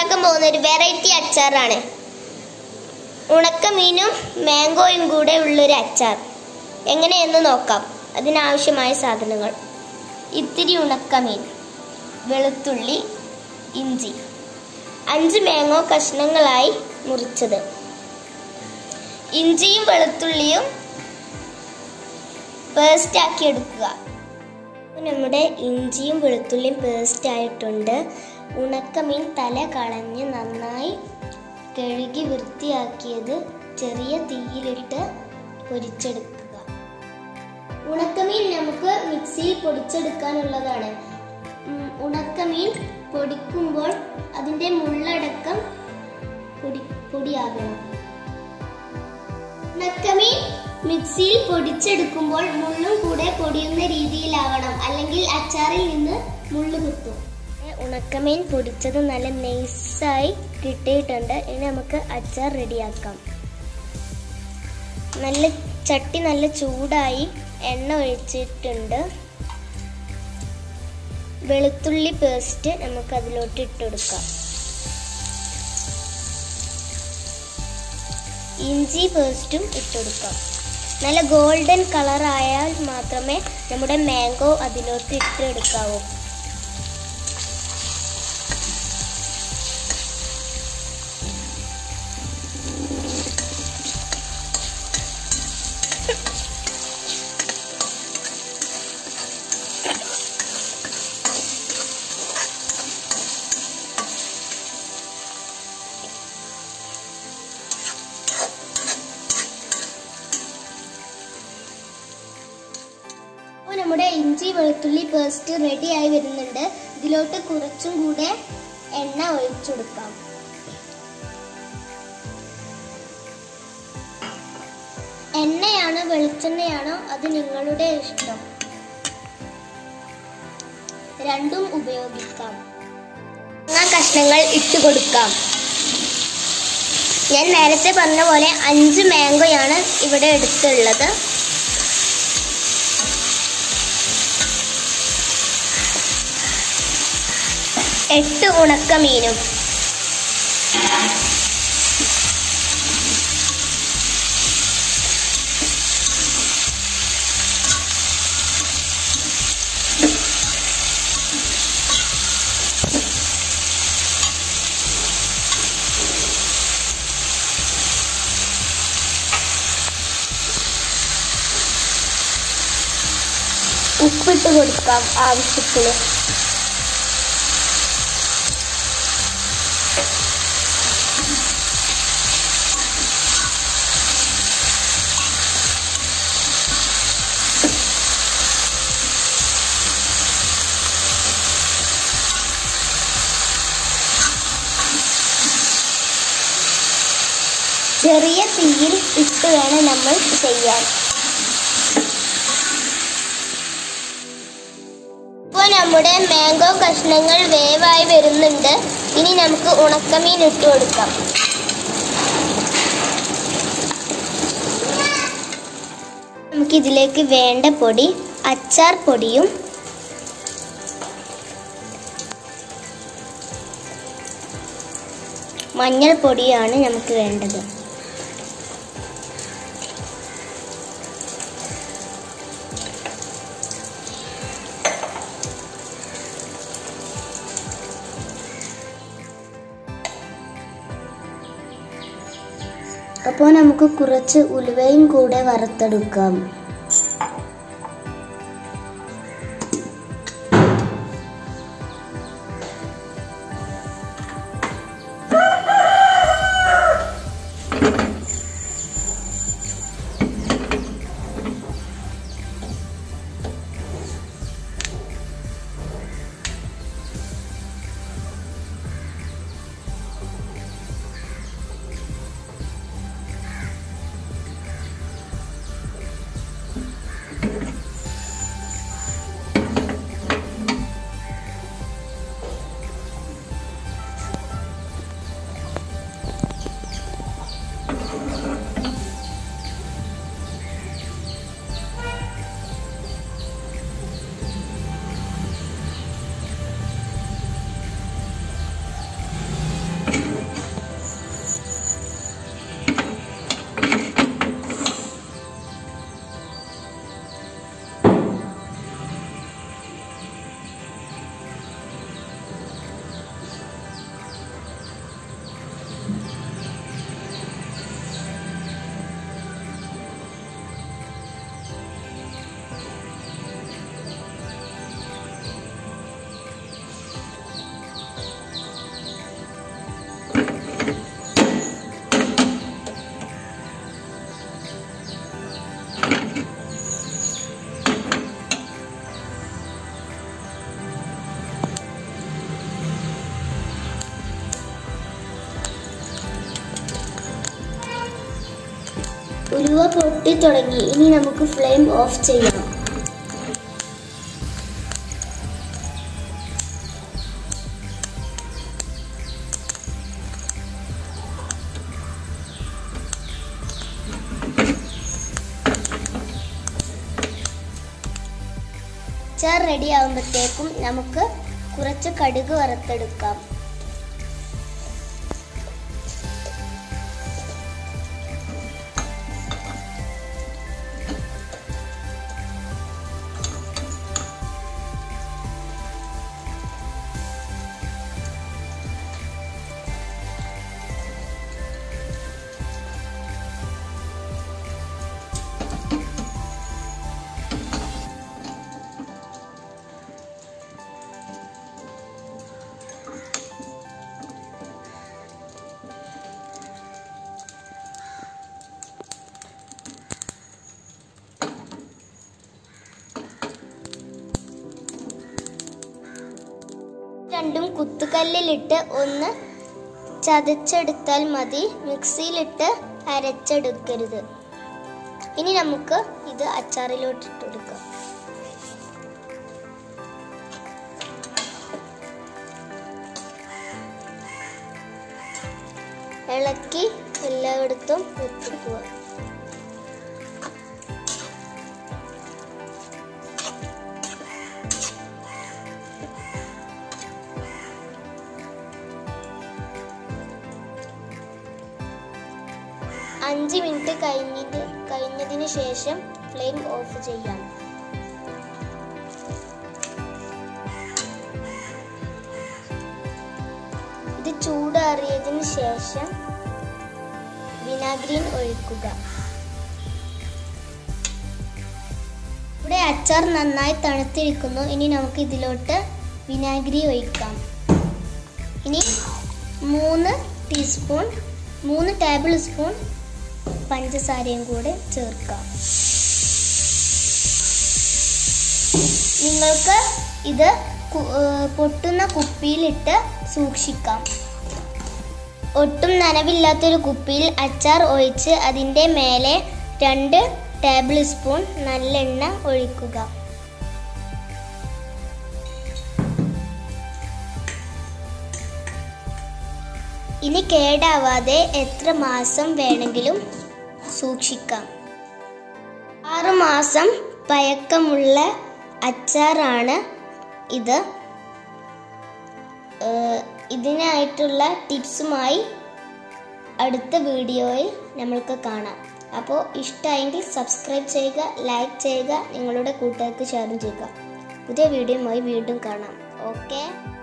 ഉണ്ടാക്കാൻ പോകുന്ന ഒരു വെറൈറ്റി അച്ചാറാണ് ഉണക്കമീനും മാംഗോയും കൂടെ ഉള്ളൊരു അച്ചാർ എങ്ങനെയെന്ന് നോക്കാം അതിനാവശ്യമായ സാധനങ്ങൾ ഇത്തിരി ഉണക്കമീൻ വെളുത്തുള്ളി ഇഞ്ചി അഞ്ച് മാങ്ങോ കഷ്ണങ്ങളായി മുറിച്ചത് ഇഞ്ചിയും വെളുത്തുള്ളിയും പേസ്റ്റ് ആക്കി എടുക്കുക അപ്പോൾ നമ്മുടെ ഇഞ്ചിയും വെളുത്തുള്ളിയും പേസ്റ്റ് ആയിട്ടുണ്ട് ഉണക്കമീൻ തല കളഞ്ഞ് നന്നായി കഴുകി വൃത്തിയാക്കിയത് ചെറിയ തീയിലിട്ട് പൊരിച്ചെടുക്കുക ഉണക്കമീൻ നമുക്ക് മിക്സിയിൽ പൊടിച്ചെടുക്കാനുള്ളതാണ് ഉം, ഉണക്കമീൻ പൊടിക്കുമ്പോൾ അതിൻ്റെ മുള്ളടക്കം പൊടി പൊടിയാകണം ഉണക്കമീൻ മിക്സിയിൽ പൊടിച്ചെടുക്കുമ്പോൾ മുള്ളും കൂടെ പൊടിയുന്ന രീതിയിലാവണം അല്ലെങ്കിൽ അച്ചാറിൽ നിന്ന് മുള്ളു കുത്തും ഉണക്കമീൻ പൊടിച്ചത് നല്ല നൈസായി കിട്ടിയിട്ടുണ്ട് ഇനി നമുക്ക് അച്ചാർ റെഡിയാക്കാം നല്ല ചട്ടി നല്ല ചൂടായി എണ്ണ ഒഴിച്ചിട്ടുണ്ട് വെളുത്തുള്ളി പേസ്റ്റ് നമുക്ക് അതിലോട്ട് ഇട്ട് കൊടുക്കാം ഇഞ്ചി പേസ്റ്റും ഇട്ടുകൊടുക്കാം നല്ല ഗോൾഡൻ കളർ ആയാൽ മാത്രമേ നമ്മുടെ മാംഗോ അതിലോട്ട് ഇട്ടെടുക്കാവൂ അപ്പോൾ നമ്മുടെ ഇഞ്ചി വെളുത്തുള്ളി പേസ്റ്റ് റെഡി ആയി വരുന്നുണ്ട് ഇതിലോട്ട് കുറച്ചും കൂടെ എണ്ണ ഒഴിച്ചെടുക്കാം എണ്ണയാണോ വെളിച്ചെണ്ണയാണോ അത് നിങ്ങളുടെ ഇഷ്ടം രണ്ടും ഉപയോഗിക്കാം മാങ്ങ കഷ്ണങ്ങൾ ഇട്ട് കൊടുക്കാം ഞാൻ നേരത്തെ പറഞ്ഞ പോലെ അഞ്ച് മാംഗോയാണ് ഇവിടെ എടുത്തുള്ളത് എട്ട് ഉണക്കമീനും ഉപ്പിട്ട് കൊടുക്കാം ആവശ്യത്തിന് ചെറിയ തീയിൽ ഇട്ട് വേണം നമ്മൾ ചെയ്യാൻ ഇപ്പോൾ നമ്മുടെ മാംഗോ കഷ്ണങ്ങൾ വേവായി വരുന്നുണ്ട് ഇനി നമുക്ക് ഉണക്കമീൻ ഇട്ട് കൊടുക്കാം നമുക്ക് ഇതിലേക്ക് വേണ്ട പൊടി അച്ചാർ പൊടിയും മഞ്ഞൾപ്പൊടിയാണ് നമുക്ക് വേണ്ടത് അപ്പോൾ നമുക്ക് കുറച്ച് ഉലുവയും കൂടെ വറുത്തെടുക്കാം ഉലുവ പൊട്ടി തുടങ്ങി ഇനി നമുക്ക് ഫ്ലെയിം ഓഫ് ചെയ്യാം അച്ചാർ റെഡി ആകുമ്പോഴത്തേക്കും നമുക്ക് കുറച്ച് കടുക് വറുത്തെടുക്കാം രണ്ടും കുത്തുകല്ലിലിട്ട് ഒന്ന് ചതച്ചെടുത്താൽ മതി മിക്സിയിലിട്ട് അരച്ചെടുക്കരുത് ഇനി നമുക്ക് ഇത് അച്ചാറിലോട്ട് ഇട്ടെടുക്കാം ഇളക്കി എല്ലായിടത്തും എത്തിക്കുക അഞ്ച് മിനിറ്റ് കഴിഞ്ഞിട്ട് കഴിഞ്ഞതിന് ശേഷം ഫ്ലെയിം ഓഫ് ചെയ്യാം ഇത് ചൂടാറിയതിന് ശേഷം വിനാഗിരിൻ ഒഴിക്കുക ഇവിടെ അച്ചാർ നന്നായി തണുത്തിരിക്കുന്നു ഇനി നമുക്ക് ഇതിലോട്ട് വിനാഗിരി ഒഴിക്കാം ഇനി മൂന്ന് ടീസ്പൂൺ മൂന്ന് ടേബിൾ സ്പൂൺ പഞ്ചസാരയും കൂടെ ചേർക്കാം നിങ്ങൾക്ക് ഇത് കു- ഏർ പൊട്ടുന്ന കുപ്പിയിലിട്ട് സൂക്ഷിക്കാം ഒട്ടും നനവില്ലാത്തൊരു കുപ്പിയിൽ അച്ചാർ ഒഴിച്ച് അതിൻ്റെ മേലെ രണ്ട് ടേബിൾ സ്പൂൺ നല്ലെണ്ണ ഒഴിക്കുക ഇനി കേടാവാതെ എത്ര മാസം വേണമെങ്കിലും സൂക്ഷിക്കാം ആറ് മാസം പഴക്കമുള്ള അച്ചാറാണ് ഇത് ഏർ ഇതിനായിട്ടുള്ള ടിപ്സുമായി അടുത്ത വീഡിയോയിൽ നമ്മൾക്ക് കാണാം അപ്പോൾ ഇഷ്ടമായെങ്കിൽ സബ്സ്ക്രൈബ് ചെയ്യുക ലൈക്ക് ചെയ്യുക നിങ്ങളുടെ കൂട്ടുകാർക്ക് ഷെയറും ചെയ്യുക പുതിയ വീഡിയോയുമായി വീണ്ടും കാണാം ഓക്കെ